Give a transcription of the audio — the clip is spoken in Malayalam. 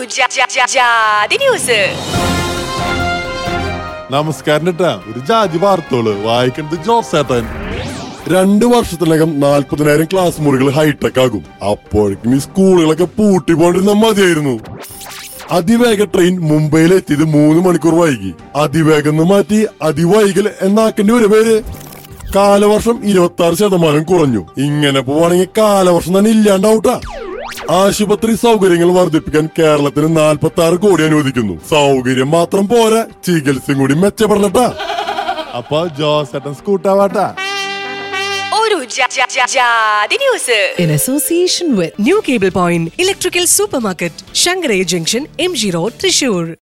ജാ- ജാ- ജാ- ജാതി ന്യൂസ് നമസ്കാരം കേട്ടാ ഒരു ജാതി വാർത്തകള് വായിക്കുന്നത് ജോസേട്ടൻ രണ്ട് വർഷത്തിനകം നാൽപ്പതിനായിരം ക്ലാസ് മുറികൾ ഹൈടെക് ആകും അപ്പോഴേക്കും ഈ സ്കൂളുകളൊക്കെ പൂട്ടി പോണ്ടിരുന്ന മതിയായിരുന്നു അതിവേഗ ട്രെയിൻ മുംബൈയിൽ എത്തിയത് മൂന്ന് മണിക്കൂർ വൈകി അതിവേഗം എന്ന് മാറ്റി അതിവൈകൽ എന്നാക്കേണ്ടി ഒരു പേര് കാലവർഷം ഇരുപത്തി ആറ് ശതമാനം കുറഞ്ഞു ഇങ്ങനെ പോവാണെങ്കിൽ കാലവർഷം തന്നെ ഇല്ലാണ്ടാവൂട്ടാ ആശുപത്രി സൗകര്യങ്ങൾ വർദ്ധിപ്പിക്കാൻ കേരളത്തിന് നാൽപ്പത്തി ആറ് കോടി അനുവദിക്കുന്നു സൗകര്യം മാത്രം പോരാ ചികിത്സയും കൂടി മെച്ചപ്പെടണട്ടാ അപ്പൊ ജോസേട്ടൻ സ്കൂട്ടാവാട്ടാ ഒരു ജാ- ജാ- ജാ- ജാതി news in association with New Cable Point Electrical Supermarket, Shangarai Junction, MG Road, Trishur.